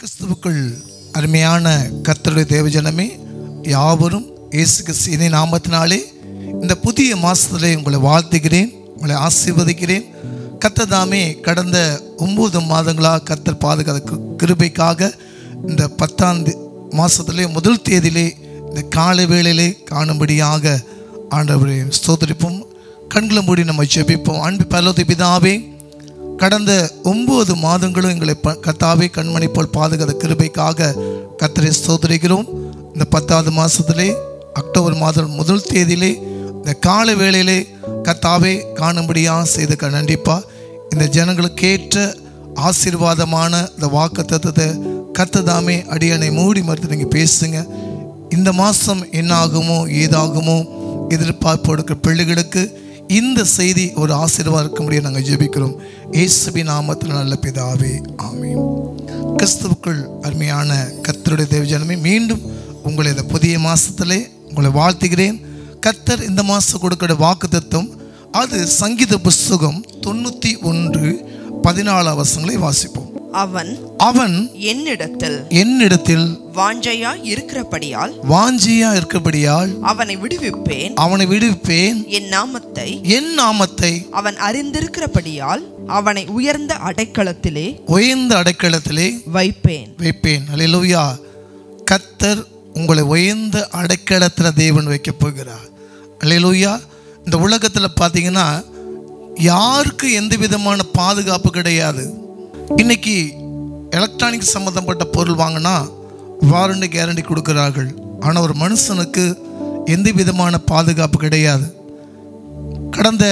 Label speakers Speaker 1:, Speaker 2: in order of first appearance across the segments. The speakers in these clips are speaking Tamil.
Speaker 1: கிறிஸ்துவுக்குள் அருமையான கர்த்தருடைய தேவஜனமே யாவரும் இயேசு கிறிஸ்து இனி நாமத்தினாலே இந்த புதிய மாசத்திலே உங்களை வாழ்த்துகிறேன் உங்களை ஆசீர்வதிக்கிறேன் கர்த்தர் தாமே கடந்த ஒன்பது மாதங்களாக கர்த்தர் பாதுகாக்க கிருபைக்காக இந்த பத்தாம் தே- மாசத்திலே முதல் தேதியிலே இந்த காலை வேளையிலே காணும்படியாக ஆண்டவரை ஸ்தோத்திரிப்போம் கண்களை மூடி நம்ம ஜெபிப்போம் அன்பு பரலோதி பிதாவே கடந்த ஒன்பது மாதங்களும் எங்களை ப- கர்த்தாவே கண்மணி போல் பாதுகாத்த கிருபைக்காக கர்த்தரை ஸ்தோத்திரிக்கிறோம் இந்த பத்தாவது மாதத்திலே அக்டோபர் மாதம் முதல் தேதியிலே இந்த கால வேளையிலே கர்த்தாவே காணும்படியாக செய்து க நன்றிப்பா இந்த ஜனங்களுக்கு ஏற்ற ஆசீர்வாதமான இந்த வாக்கு தத்துவத்தை கத்ததாமே அடியனை மூடி மறுத்து நீங்கள் பேசுங்க இந்த மாதம் என்ன ஆகுமோ ஏதாகுமோ எதிர்பார்ப்பு இருக்கிற பிள்ளைகளுக்கு இந்த செய்தி ஒரு ஆசீர்வாதம் இருக்க முடியும் நாங்கள் ஜெபிக்கிறோம் இயேசுபி நாமத்தில் நல்ல பிதாவே ஆமீன் கிறிஸ்துவுக்குள் அருமையான கர்த்தருடைய தேவஜனமே மீண்டும் உங்களை இந்த புதிய மாசத்திலே உங்களை வாழ்த்துகிறேன் கர்த்தர் இந்த மாதம் கொடுக்கிற வாக்கு தத்துவம் அது சங்கீத புஸ்தகம் தொண்ணூற்றி ஒன்று பதினாலாம் வசங்களை வாசிப்போம்
Speaker 2: அவன்
Speaker 1: அவன்
Speaker 2: என்னிடத்தில்
Speaker 1: என்னிடத்தில்
Speaker 2: வாஞ்சையா இருக்கிறபடியால்
Speaker 1: வாஞ்சியா இருக்கபடியால்
Speaker 2: அவனை விடுவிப்பேன்
Speaker 1: அவனை விடுவிப்பேன்
Speaker 2: என் நாமத்தை
Speaker 1: என் நாமத்தை
Speaker 2: அவன் அறிந்திருக்கிறபடியால் அவனை உயர்ந்த அடைக்கலத்திலே
Speaker 1: உயர்ந்த அடைக்கலத்திலே
Speaker 2: வைப்பேன்
Speaker 1: வைப்பேன் அல்லேலூயா கத்தர் உங்களை உயர்ந்த அடைக்கலத்தில் தேவன் வைக்க போகிறார் அல்லேலூயா இந்த உலகத்தில் பார்த்தீங்கன்னா யாருக்கு எந்த விதமான பாதுகாப்பு கிடையாது இன்னைக்கு எலக்ட்ரானிக் சம்மந்தப்பட்ட பொருள் வாங்கினா வாரண்டி கேரண்டி கொடுக்கிறார்கள் ஆனால் ஒரு மனுஷனுக்கு எந்த விதமான பாதுகாப்பு கிடையாது கடந்த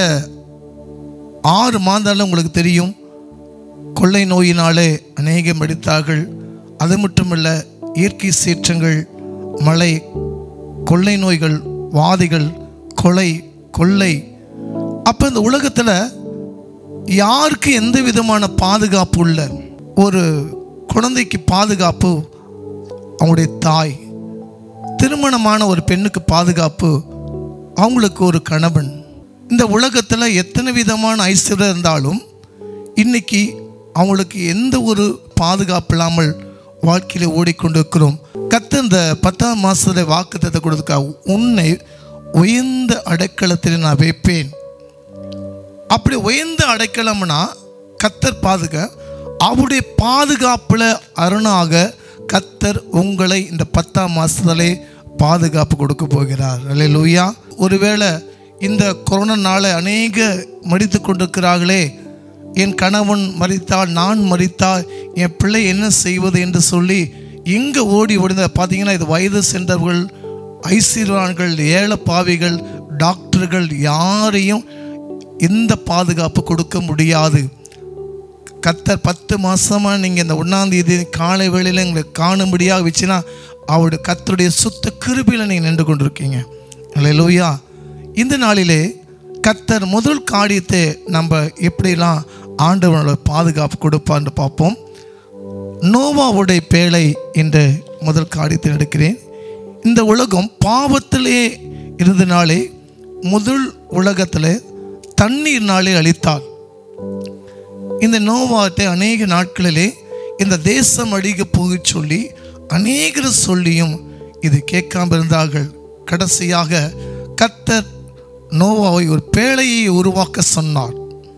Speaker 1: ஆறு மாதம்ல உங்களுக்கு தெரியும் கொள்ளை நோயினாலே அநேகம் மடித்தார்கள் அது மட்டுமல்ல இயற்கை சீற்றங்கள் மழை கொள்ளை நோய்கள் வாதிகள் கொலை கொள்ளை அப்போ இந்த உலகத்தில் யாருக்கு எந்த விதமான பாதுகாப்பு உள்ள ஒரு குழந்தைக்கு பாதுகாப்பு அவங்களுடைய தாய் திருமணமான ஒரு பெண்ணுக்கு பாதுகாப்பு அவங்களுக்கு ஒரு கணவன் இந்த உலகத்தில் எத்தனை விதமான ஐஸ்வர்யம் இருந்தாலும் இன்னைக்கு அவங்களுக்கு எந்த ஒரு பாதுகாப்பு இல்லாமல் வாழ்க்கையில் ஓடிக்கொண்டிருக்கிறோம் கத்த இந்த பத்தாம் மாதத்தில் வாக்குத்தத்தை கொடுத்துக்கா உன்னை உயர்ந்த அடைக்கலத்தில் நான் வைப்பேன் அப்படி உயர்ந்த அடைக்கலம்னா கத்தர் பாதுகா அவருடைய பாதுகாப்பில் அருணாக கத்தர் உங்களை இந்த பத்தாம் மாதத்திலே பாதுகாப்பு கொடுக்க போகிறார் அல்லேலூயா ஒருவேளை இந்த கொரோனானால அநேக மடித்து கொண்டிருக்கிறார்களே என் கணவன் மறித்தால் நான் மறித்தால் என் பிள்ளை என்ன செய்வது என்று சொல்லி எங்கே ஓடி ஓடிந்த பார்த்தீங்கன்னா இது வயது சென்றவர்கள் ஐஸ்வர்யான்கள் ஏழை பாவிகள் டாக்டர்கள் யாரையும் எந்த பாதுகாப்பு கொடுக்க முடியாது கத்தர் பத்து மாசமாக நீங்கள் இந்த ஒன்றாந்தேதி காலை வேளையில் எங்களை காணும்படியாக வச்சுன்னா அவருடைய கத்தருடைய சுத்த கிருபியில் நீங்கள் நின்று கொண்டிருக்கீங்க அல்லேலூயா இந்த நாளிலே கத்தர் முதல் காரியத்தை நம்ம எப்படிலாம் ஆண்டவனோட பாதுகாப்பு கொடுப்பான்னு பார்ப்போம் நோவாவுடைய பேழை என்ற முதல் காரியத்தை எடுக்கிறேன் இந்த உலகம் பாவத்திலே இருந்தனாலே முதல் உலகத்தில் தண்ணீர்னாலே அழித்தாள் இந்த நோவாட்டை அநேக நாட்களிலே இந்த தேசம் அழிக போக சொல்லி அநேகர் சொல்லியும் இது கேட்காம இருந்தார்கள் கடைசியாக கத்தர் நோவாவை ஒரு பேழையை உருவாக்க சொன்னார்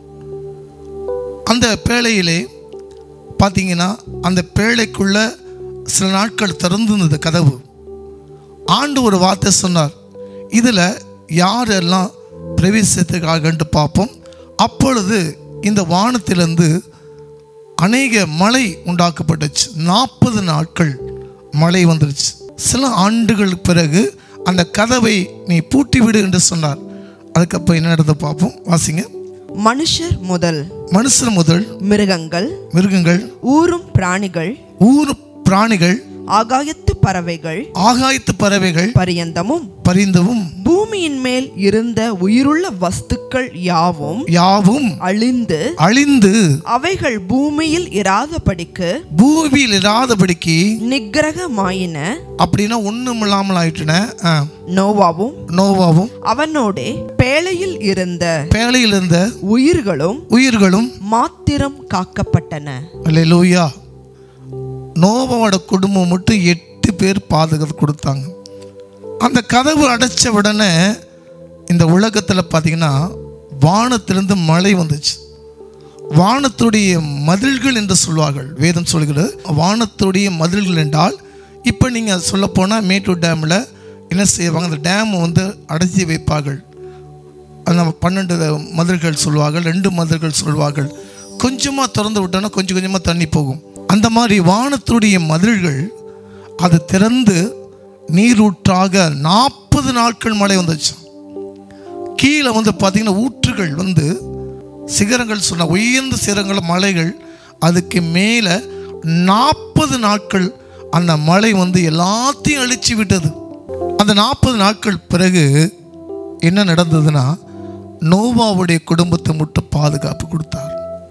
Speaker 1: அந்த பேழையிலே பார்த்தீங்கன்னா அந்த பேழைக்குள்ள சில நாட்கள் திறந்திருந்தது கதவு ஆண்டு ஒரு வார்த்தை சொன்னார் இதில் யாரெல்லாம் பிரவேசித்துக்காகன்ட்டு பார்ப்போம் அப்பொழுது இந்த வானத்திலிருந்து அநேக மழை உண்டாக்கப்பட்டுச்சு நாற்பது நாட்கள் மழை வந்துருச்சு சில ஆண்டுகள் பிறகு அந்த கதவை நீ பூட்டி விடு என்று சொன்னார் அதுக்கப்புறம் என்ன நடந்து பார்ப்போம் வாசிங்க
Speaker 2: மனுஷர் முதல்
Speaker 1: மனுஷன் முதல்
Speaker 2: மிருகங்கள்
Speaker 1: மிருகங்கள்
Speaker 2: ஊரும் பிராணிகள்
Speaker 1: ஊர் பிராணிகள்
Speaker 2: ஆகாயத்து பறவைகள்
Speaker 1: ஆகாயத்து பறவைகள்
Speaker 2: பரியந்தமும்
Speaker 1: பரிந்தவும்
Speaker 2: பூமியின் மேல் இருந்த உயிருள்ள வஸ்துக்கள் யாவும்
Speaker 1: யாவும்
Speaker 2: அழிந்து
Speaker 1: அழிந்து
Speaker 2: அவைகள் பூமியில் இராதபடிக்கு
Speaker 1: பூமியில் இராதபடிக்கு
Speaker 2: நிக்கிரகமாயின
Speaker 1: அப்படின்னா ஒண்ணும் இல்லாமல் ஆயிட்டுன ஆ,
Speaker 2: நோவாவும்
Speaker 1: நோவாவும்
Speaker 2: அவனோடே பேழையில் இருந்த
Speaker 1: பேழையில் இருந்த
Speaker 2: உயிர்களும்
Speaker 1: உயிர்களும்
Speaker 2: மாத்திரம் காக்கப்பட்டன
Speaker 1: அல்லேலூயா நோவாவோட குடும்பம் மட்டும் எட்டு பேர் பாதுகாத்து கொடுத்தாங்க அந்த கதவு அடைச்ச உடனே இந்த உலகத்தில் பார்த்தீங்கன்னா வானத்திலிருந்து மழை வந்துச்சு வானத்துடைய மதில்கள் என்று சொல்வார்கள் வேதம் சொல்கிறது வானத்துடைய மதில்கள் என்றால் இப்போ நீங்கள் சொல்லப்போனால் மேட்டூர் டேமில் என்ன செய்வாங்க அந்த டேம் வந்து அடைச்சி வைப்பார்கள் அந்த பன்னெண்டு மதில்கள் சொல்வார்கள் ரெண்டு மதில்கள் சொல்வார்கள் கொஞ்சமாக திறந்து விட்டோன்னா கொஞ்சம் கொஞ்சமாக தண்ணி போகும் அந்த மாதிரி வானத்துடைய மதில்கள் அது திறந்து நீரூற்றாக நாற்பது நாட்கள் மழை வந்துச்சு கீழே வந்து பார்த்தீங்கன்னா ஊற்றுகள் வந்து சிகரங்கள் சொன்ன உயர்ந்த சிகரங்கள் மலைகள் அதுக்கு மேலே நாற்பது நாட்கள் அந்த மழை வந்து எல்லாத்தையும் அழிச்சு விட்டது அந்த நாற்பது நாட்கள் பிறகு என்ன நடந்ததுன்னா நோவாவுடைய குடும்பத்தை மட்டும் பாதுகாப்பு கொடுத்தார்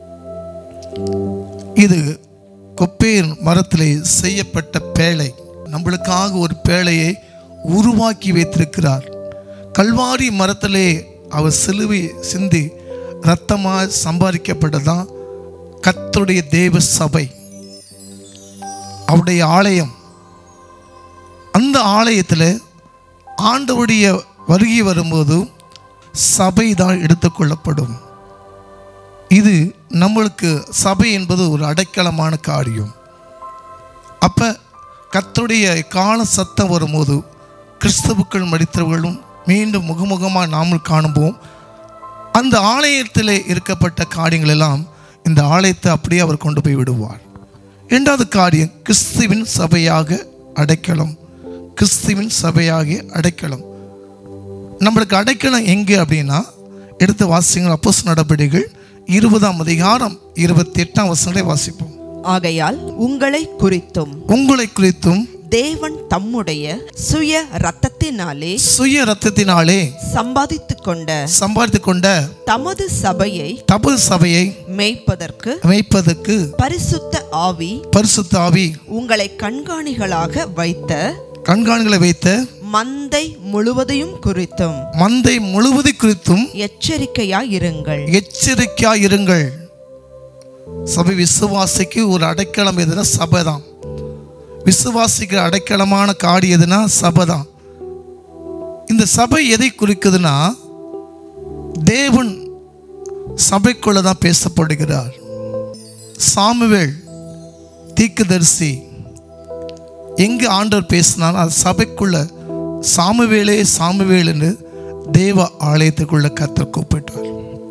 Speaker 1: இது கொப்பேர் மரத்திலே செய்யப்பட்ட பேழை நம்மளுக்காக ஒரு பேழையை உருவாக்கி வைத்திருக்கிறார் கல்வாரி மரத்திலே அவர் சிலுவை சிந்தி இரத்தமாக சம்பாதிக்கப்பட்டதான் கர்த்தருடைய தேவ சபை அவருடைய ஆலயம் அந்த ஆலயத்தில் ஆண்டவருடைய வருகை வரும்போது சபை தான் எடுத்துக்கொள்ளப்படும் இது நம்மளுக்கு சபை என்பது ஒரு அடைக்கலமான காரியம் அப்போ கர்த்தருடைய கால சத்தம் வரும்போது கிறிஸ்தவுக்கள் மடித்தவர்களும் மீண்டும் முகமுகமாக நாமல் காணும்போம் அந்த ஆலயத்தில் இருக்கப்பட்ட காரியங்கள் எல்லாம் இந்த ஆலயத்தை அப்படியே அவர் கொண்டு போய் விடுவார் இரண்டாவது காரியம் கிறிஸ்துவின் சபையாக அடைக்கலம் கிறிஸ்துவின் சபையாகிய அடைக்கலம் நம்மளுக்கு அடைக்கலம் எங்கே அப்படின்னா எடுத்து வாசிங்கள் அப்போஸ் நடபடிகள் இருபதாம் அதிகாரம் இருபத்தி எட்டாம் வசனங்களை வாசிப்போம்
Speaker 2: ஆகையால் உங்களை குறித்தும்
Speaker 1: உங்களை குறித்தும்
Speaker 2: தேவன் தம்முடைய சுய இரத்தத்தினாலே
Speaker 1: சுய ரத்தத்தினாலே
Speaker 2: சம்பாதித்து கொண்ட
Speaker 1: சம்பாதித்து கொண்ட
Speaker 2: தமது சபையை
Speaker 1: தபு சபையை
Speaker 2: மேய்ப்பதற்கு
Speaker 1: அமைப்பதற்கு
Speaker 2: பரிசுத்த ஆவி
Speaker 1: பரிசுத்த ஆவி
Speaker 2: உங்களை கண்காணிகளாக வைத்த
Speaker 1: கண்காணிகளை வைத்த
Speaker 2: மந்தை முழுவதையும் குறித்தும்
Speaker 1: மந்தை முழுவதை குறித்தும்
Speaker 2: எச்சரிக்கையாயிருங்கள்
Speaker 1: எச்சரிக்கையா இருங்கள் சபை விசுவாசிக்கு ஒரு அடைக்கலம் எதுனா சபை தான் விசுவாசிக்கு அடைக்கலமான காடி எதுனா சபை தான் இந்த சபை எதை குறிக்குதுன்னா தேவன் சபைக்குள்ள தான் பேசப்படுகிறார் சாமுவேல் தீக்குதரிசி எங்கே ஆண்டவர் பேசினாலும் அது சபைக்குள்ள சாமுவேலே சாமுவேல்னு தேவ ஆலயத்துக்குள்ள கத்தர் கூப்பிட்டார்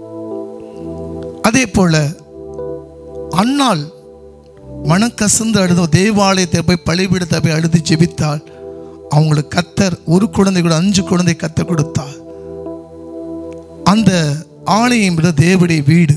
Speaker 1: அதே போல அன்னாள் மனக்கசந்து அழுத தேவாலயத்தை போய் பழிபீடத்தை போய் அழுது ஜெபித்தாள் அவங்களுக்கு கத்தர் ஒரு குழந்தை கூட அஞ்சு குழந்தை கத்தர் கொடுத்தார் அந்த ஆலயம் விட தேவடைய வீடு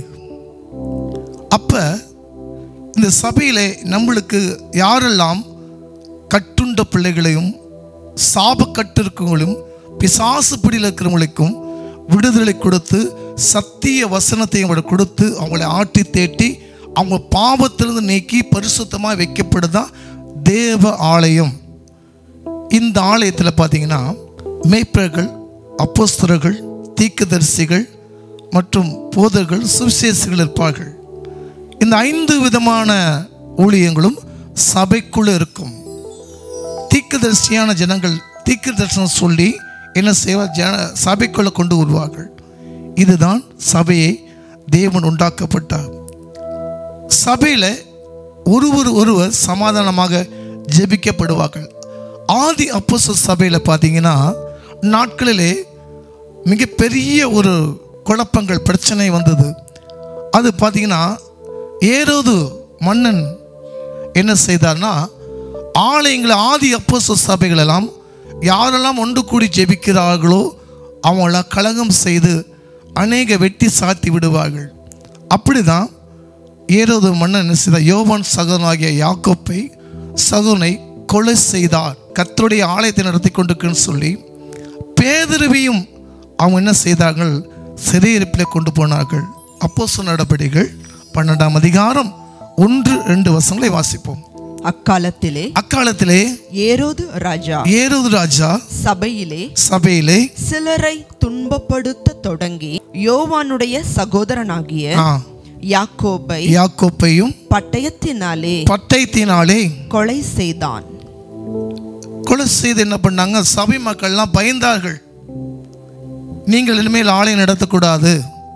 Speaker 1: அப்ப இந்த சபையில நம்மளுக்கு யாரெல்லாம் கட்டுண்ட பிள்ளைகளையும் சாபக்கட்டிருக்கவங்களையும் பிசாசு பிடியில் இருக்கிறவங்களுக்கும் விடுதலை கொடுத்து சத்திய வசனத்தை அவங்களை கொடுத்து அவங்களை ஆட்டி தேட்டி அவங்க பாவத்திலிருந்து நீக்கி பரிசுத்தமாக வைக்கப்படுதான் தேவ ஆலயம் இந்த ஆலயத்தில் பார்த்தீங்கன்னா மேய்ப்பர்கள் அப்போஸ்தலர்கள் தீக்குதரிசிகள் மற்றும் போதர்கள் சுவிசேஷர்கள் இருப்பார்கள் இந்த ஐந்து விதமான ஊழியங்களும் சபைக்குள்ள இருக்கும் தீக்குதரிசியான ஜனங்கள் தீக்கு தரிசனம் சொல்லி என்ன செய்வார் ஜன சபைக்குள்ள கொண்டு வருவார்கள் இதுதான் சபையை தேவன் உண்டாக்கப்பட்டார் சபையில் ஒருவர் ஒருவர் சமாதானமாக ஜெபிக்கப்படுவார்கள் ஆதி அப்போஸ்தலர் சபையில் பார்த்தீங்கன்னா நாட்களிலே மிகப்பெரிய ஒரு குழப்பங்கள் பிரச்சனை வந்தது அது பார்த்தீங்கன்னா ஏரோது மன்னன் என்ன செய்தார்னா ஆலயங்களை ஆதி அப்போஸ்தலர் சபைகள் எல்லாம் யாரெல்லாம் ஒன்று கூடி ஜெபிக்கிறார்களோ அவங்களாம் கலகம் செய்து அநேக வெட்டி சாத்தி விடுவார்கள் அப்படிதான் ஏரோது மன்னன் என்ன செய்தார் யோவான் சகோதரனாகிய யாக்கோப்பை சகுனை கொலை செய்தார் கர்த்தருடைய ஆலயத்தை நடத்தி கொண்டிருக்குன்னு சொல்லி பேதருவியும் அவங்க என்ன செய்தார்கள் சிறையிருப்பில் கொண்டு போனார்கள் அப்போ நடபடிகள் பன்னெண்டாம் அதிகாரம் ஒன்று ரெண்டு வசங்களை வாசிப்போம்
Speaker 2: அக்காலத்திலே
Speaker 1: அக்காலத்திலே
Speaker 2: ஏரோது ராஜா
Speaker 1: ஏரோது ராஜா
Speaker 2: சபையிலே
Speaker 1: சபையிலே
Speaker 2: சிலரை துன்பப்படுத்த தொடங்கி யோவானுடைய சகோதரனாகிய
Speaker 1: ஆ
Speaker 2: யாக்கோபை
Speaker 1: யாக்கோப்பையும்
Speaker 2: பட்டயத்தினாலே
Speaker 1: பட்டயத்தினாலே
Speaker 2: கொலை செய்தான்
Speaker 1: கொலை செய்து என்ன பண்ணாங்க சபை மக்கள்லாம் பயந்தார்கள் நீங்கள் இனிமேல் ஆலை நடத்தக்கூடாது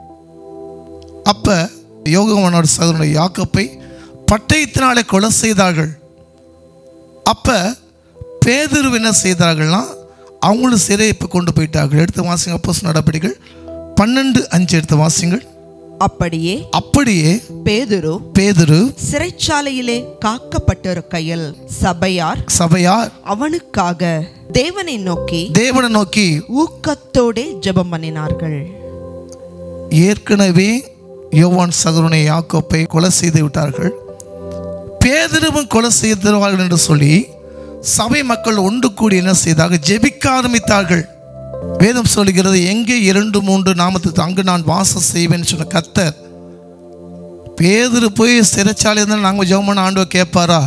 Speaker 1: அப்ப யோகவனோட சகோதரன் யாக்கோப்பை பட்டயத்தினாலே கொலை செய்தார்கள் அப்ப பேதுரு என்ன செய்தார்கள்னா அவங்களும் சிறைப்பு கொண்டு போயிட்டார்கள் எடுத்து வாசிங்க அப்போஸ் நடவடிக்கைகள் பன்னெண்டு அஞ்சு எடுத்து வாசிங்கள்
Speaker 2: அப்படியே
Speaker 1: அப்படியே
Speaker 2: பேதுரு
Speaker 1: பேதுரு
Speaker 2: சிறைச்சாலையிலே காக்கப்பட்டிருக்கையில் சபையார்
Speaker 1: சபையார்
Speaker 2: அவனுக்காக தேவனை நோக்கி
Speaker 1: தேவனை நோக்கி
Speaker 2: ஊக்கத்தோடே ஜெபம் பண்ணினார்கள்
Speaker 1: ஏற்கனவே யோவான் சகருனை யாக்கோப்பை கொலை செய்து விட்டார்கள் பேதருவும் கொலை செய்திருவார்கள் என்று சொல்லி சபை மக்கள் ஒன்று கூடி என்ன செய்தார்கள் ஜெபிக்க ஆரம்பித்தார்கள் வேதம் சொல்கிறது எங்கே இரண்டு மூன்று நாமத்துக்கு அங்கு நான் வாசம் செய்வேன் சொன்ன கத்தர் பேதரு போய் சிறைச்சாலை இருந்தால் நாங்கள் ஜெபம் பண்ண ஆண்டவர் கேட்பாரா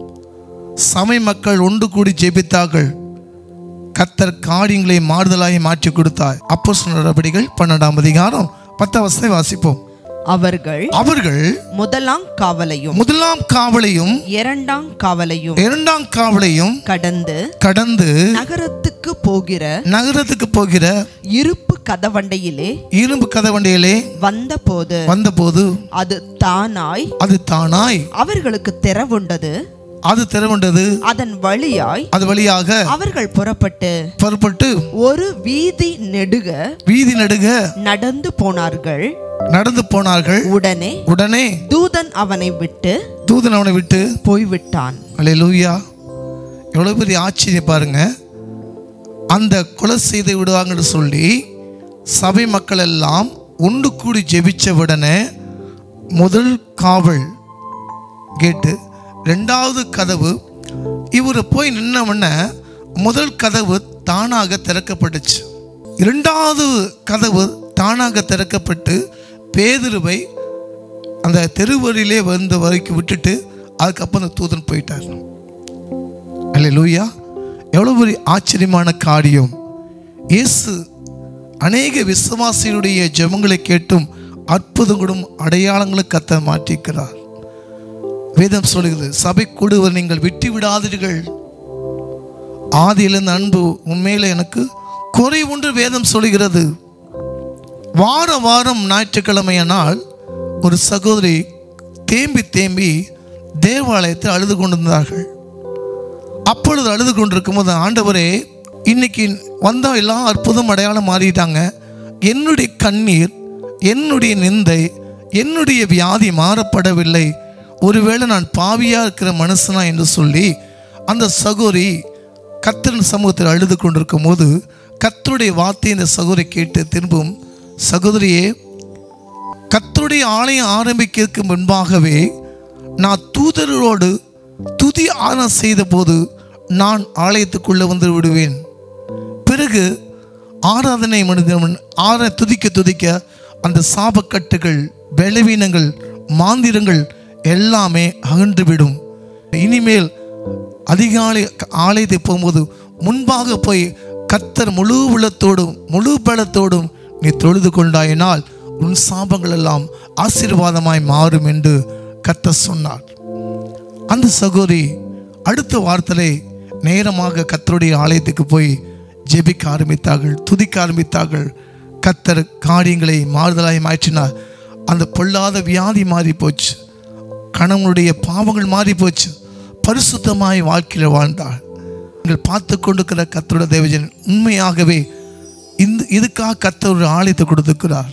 Speaker 1: சபை மக்கள் ஒன்று கூடி ஜெபித்தார்கள் கத்தர் காரியங்களை மாறுதலாகி மாற்றி கொடுத்தார் அப்போ நடவடிக்கைகள் பன்னெண்டாம் அதிகாரம் பத்தாம் வசதை வாசிப்போம்
Speaker 2: அவர்கள்
Speaker 1: அவர்கள்
Speaker 2: முதலாம் காவலையும்
Speaker 1: முதலாம் காவலையும்
Speaker 2: இரண்டாம் காவலையும்
Speaker 1: இரண்டாம் காவலையும்
Speaker 2: கடந்து
Speaker 1: கடந்து
Speaker 2: நகரத்துக்கு போகிற
Speaker 1: நகரத்துக்கு போகிற
Speaker 2: இருப்பு கதவண்டையிலே
Speaker 1: இரும்பு கதவண்டியிலே
Speaker 2: வந்தபோது
Speaker 1: வந்தபோது
Speaker 2: அது தானாய்
Speaker 1: அது தானாய்
Speaker 2: அவர்களுக்கு திறவுண்டது
Speaker 1: அது திறவுண்டது
Speaker 2: அதன் வழியாய்
Speaker 1: அது வழியாக
Speaker 2: அவர்கள் புறப்பட்டு
Speaker 1: புறப்பட்டு
Speaker 2: ஒரு வீதி நெடுக
Speaker 1: வீதி நடுக
Speaker 2: நடந்து போனார்கள்
Speaker 1: நடந்து போனார்கள்
Speaker 2: உடனே
Speaker 1: உடனே
Speaker 2: தூதன் அவனை விட்டு
Speaker 1: தூதன் அவனை விட்டு
Speaker 2: போய்விட்டான்
Speaker 1: அல்லேலூயா எவ்வளோ பெரிய ஆச்சரியம் பாருங்க அந்த கொலை செய்து விடுவாங்கன்னு சொல்லி சபை மக்கள் எல்லாம் ஒன்று கூடி ஜெபிச்ச உடனே முதல் காவல் கேட்டு ரெண்டாவது கதவு இவர் போய் நின்ன உடனே முதல் கதவு தானாக திறக்கப்பட்டுச்சு இரண்டாவது கதவு தானாக திறக்கப்பட்டு பேதுருவை அந்த தெருவழியிலே வந்த வரைக்கும் விட்டுட்டு அதுக்கப்புறம் அந்த தூதன் போயிட்டார் அல்ல லூயா எவ்வளோ பெரிய ஆச்சரியமான காரியம் இயேசு அநேக விசுவாசிகளுடைய ஜெபங்களை கேட்டும் அற்புதங்களும் அடையாளங்களும் கத்த மாற்றிக்கிறார் வேதம் சொல்லுகிறது சபை கூடுவர் நீங்கள் விட்டு விடாதீர்கள் ஆதியிலிருந்து அன்பு உண்மையில எனக்கு குறை ஒன்று வேதம் சொல்லுகிறது வார வாரம் ஞாயிற்றுக்கிழமையானால் ஒரு சகோதரி தேம்பி தேம்பி தேவாலயத்தில் அழுது கொண்டிருந்தார்கள் அப்பொழுது அழுது கொண்டிருக்கும் போது ஆண்டவரே இன்னைக்கு வந்த எல்லாம் அற்புதம் அடையாளம் மாறிட்டாங்க என்னுடைய கண்ணீர் என்னுடைய நிந்தை என்னுடைய வியாதி மாறப்படவில்லை ஒருவேளை நான் பாவியா இருக்கிற மனுஷனா என்று சொல்லி அந்த சகோரி கத்தரின் சமூகத்தில் அழுது கொண்டிருக்கும் போது கத்தருடைய வார்த்தை இந்த சகோதரி கேட்டு திரும்பும் சகோதரியே கத்தருடைய ஆலயம் ஆரம்பிக்கிறதுக்கு முன்பாகவே நான் தூதரோடு துதி ஆராதனை செய்த போது நான் ஆலயத்துக்குள்ளே வந்து விடுவேன் பிறகு ஆராதனை மனிதன் ஆர துதிக்க துதிக்க அந்த சாபக்கட்டுகள் பலவீனங்கள் மாந்திரங்கள் எல்லாமே அகன்றுவிடும் இனிமேல் அதிகாலை ஆலயத்தை போகும்போது முன்பாக போய் கத்தர் முழு உள்ளத்தோடும் முழு பலத்தோடும் நீ தொழுது கொண்டாயினால் உன் சாபங்கள் எல்லாம் ஆசீர்வாதமாய் மாறும் என்று கத்தர் சொன்னார் அந்த சகோதரி அடுத்த வாரத்திலே நேரமாக கத்தருடைய ஆலயத்துக்கு போய் ஜெபிக்க ஆரம்பித்தார்கள் துதிக்க ஆரம்பித்தார்கள் கத்தர் காரியங்களை மாறுதலாய் மாற்றினார் அந்த பொல்லாத வியாதி மாறி போச்சு கணவனுடைய பாவங்கள் மாறி போச்சு பரிசுத்தமாய் வாழ்க்கையில் வாழ்ந்தாள் நீங்கள் பார்த்து கொண்டிருக்கிற கத்தருடைய தேவஜன் உண்மையாகவே இந்த இதுக்காக கத்தர் ஒரு ஆலயத்தை கொடுத்துக்கிறார்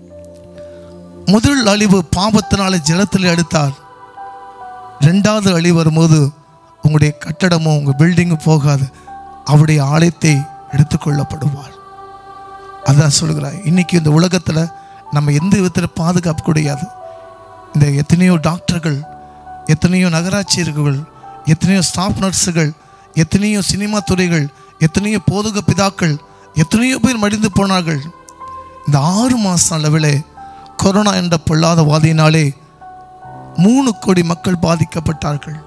Speaker 1: முதல் அழிவு பாவத்தினால ஜலத்தில் எடுத்தார் ரெண்டாவது அழிவு வரும்போது உங்களுடைய கட்டடமும் உங்கள் பில்டிங்கும் போகாது அவருடைய ஆலயத்தை எடுத்துக்கொள்ளப்படுவார் அதான் சொல்கிறார் இன்னைக்கு இந்த உலகத்தில் நம்ம எந்த விதத்தில் பாதுகாப்பு கிடையாது இந்த எத்தனையோ டாக்டர்கள் எத்தனையோ நகராட்சியர்கள் எத்தனையோ ஸ்டாஃப் நர்ஸுகள் எத்தனையோ சினிமா துறைகள் எத்தனையோ போதக பிதாக்கள் எத்தனையோ பேர் மடிந்து போனார்கள் இந்த ஆறு மாதம் அளவில் கொரோனா என்ற பொல்லாத வாதியினாலே மூணு கோடி மக்கள் பாதிக்கப்பட்டார்கள்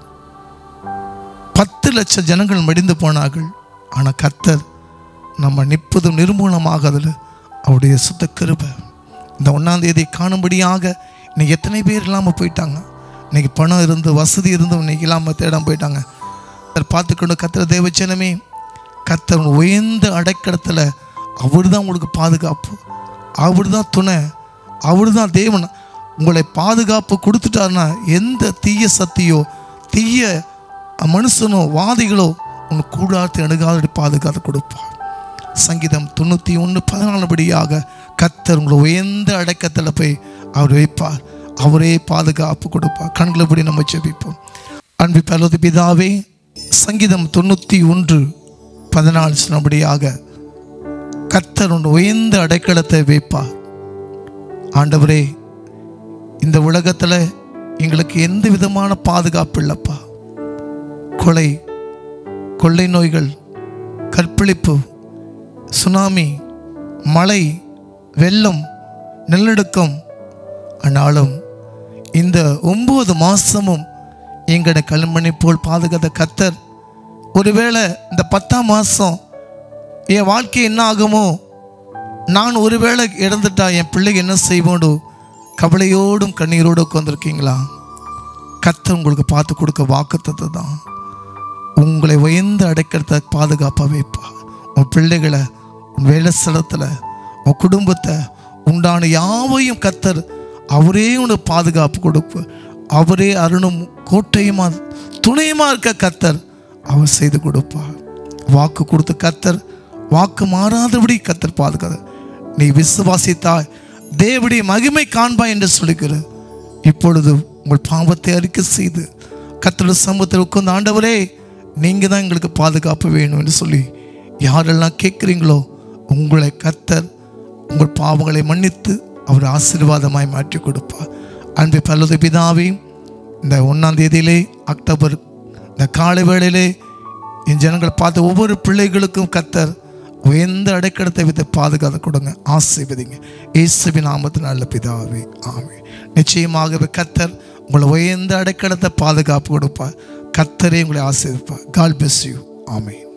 Speaker 1: பத்து லட்சம் ஜனங்கள் மடிந்து போனார்கள் ஆனால் கத்தர் நம்ம நிற்பதும் நிர்மூலமாக அதில் அவருடைய சுத்த கிருபை இந்த ஒன்றாம் தேதி காணும்படியாக இன்னைக்கு எத்தனை பேர் இல்லாமல் போயிட்டாங்க இன்னைக்கு பணம் இருந்து வசதி இருந்தும் இன்னைக்கு இல்லாமல் தேடாம போயிட்டாங்க கத்தர் பார்த்துக்கொண்டு கத்திர தேவச்சனமே கத்தர் உயர்ந்த அடைக்கடத்தில் அவர் தான் உங்களுக்கு பாதுகாப்பு அவர் தான் துணை அவர் தான் தேவன் உங்களை பாதுகாப்பு கொடுத்துட்டாருன்னா எந்த தீய சக்தியோ தீய மனுஷனோ வாதிகளோ உன் கூடாரத்தை அணுகாதடி பாதுகாத்து கொடுப்பார் சங்கீதம் தொண்ணூற்றி ஒன்று பதினாலுபடியாக கத்தர் உங்களை உயர்ந்த அடக்கத்தில் போய் அவர் வைப்பார் அவரே பாதுகாப்பு கொடுப்பார் கண்களபடி நம்ம ஜெபிப்போம் அன்பு பலது பிதாவே சங்கீதம் தொண்ணூற்றி ஒன்று பதினாலு சொன்னபடியாக கத்தர் உன் உயர்ந்த அடைக்கலத்தை வைப்பார் ஆண்டவரே இந்த உலகத்தில் எங்களுக்கு எந்த விதமான பாதுகாப்பு இல்லைப்பா கொலை கொள்ளை நோய்கள் கற்பழிப்பு சுனாமி மழை வெள்ளம் நிலநடுக்கம் ஆனாலும் இந்த ஒன்பது மாதமும் எங்கட கல்மணி போல் பாதுகாத்த கத்தர் ஒருவேளை இந்த பத்தாம் மாதம் என் வாழ்க்கை என்ன ஆகுமோ நான் ஒருவேளை இறந்துட்டா என் பிள்ளைக்கு என்ன செய்வோடோ கவலையோடும் கண்ணீரோடு உட்காந்துருக்கீங்களா கத்தர் உங்களுக்கு பார்த்து கொடுக்க வாக்குத்தத்தை தான் உங்களை உயர்ந்த அடைக்கிறத பாதுகாப்பாக வைப்பா உன் பிள்ளைகளை உன் வேலை ஸ்தலத்தில் உன் குடும்பத்தை உண்டான யாவையும் கத்தர் அவரே உனக்கு பாதுகாப்பு கொடுப்பு அவரே அருணும் கோட்டையுமா துணையுமா இருக்க கத்தர் அவர் செய்து கொடுப்பார் வாக்கு கொடுத்த கத்தர் வாக்கு மாறாதபடி கத்தர் பாதுகாத்து நீ விசுவாசித்தாய் தேவடைய மகிமை காண்பாய் என்று சொல்லுகிற இப்பொழுது உங்கள் பாவத்தை அறிக்கை செய்து கத்தோட சமூகத்தில் உட்கார்ந்து ஆண்டவரே நீங்கள் தான் எங்களுக்கு பாதுகாப்பு வேணும் என்று சொல்லி யாரெல்லாம் கேட்குறீங்களோ உங்களை கத்தர் உங்கள் பாவங்களை மன்னித்து அவர் ஆசீர்வாதமாய் மாற்றி கொடுப்பார் அன்பு பல்லது பிதாவையும் இந்த ஒன்றாம் தேதியிலே அக்டோபர் இந்த காலை வேளையிலே என் ஜனங்களை பார்த்த ஒவ்வொரு பிள்ளைகளுக்கும் கத்தர் உயர்ந்த அடைக்கடத்தை வைத்து பாதுகாத்து கொடுங்க ஆசீர்வதிங்க இயேசுவின் நாமத்தில் நல்ல பிதாவே ஆமே நிச்சயமாகவே கத்தர் உங்களை உயர்ந்த அடைக்கடத்தை பாதுகாப்பு கொடுப்பார் கத்தரே உங்களை ஆசீர்வதிப்பார் கால் பெஸ் யூ ஆமே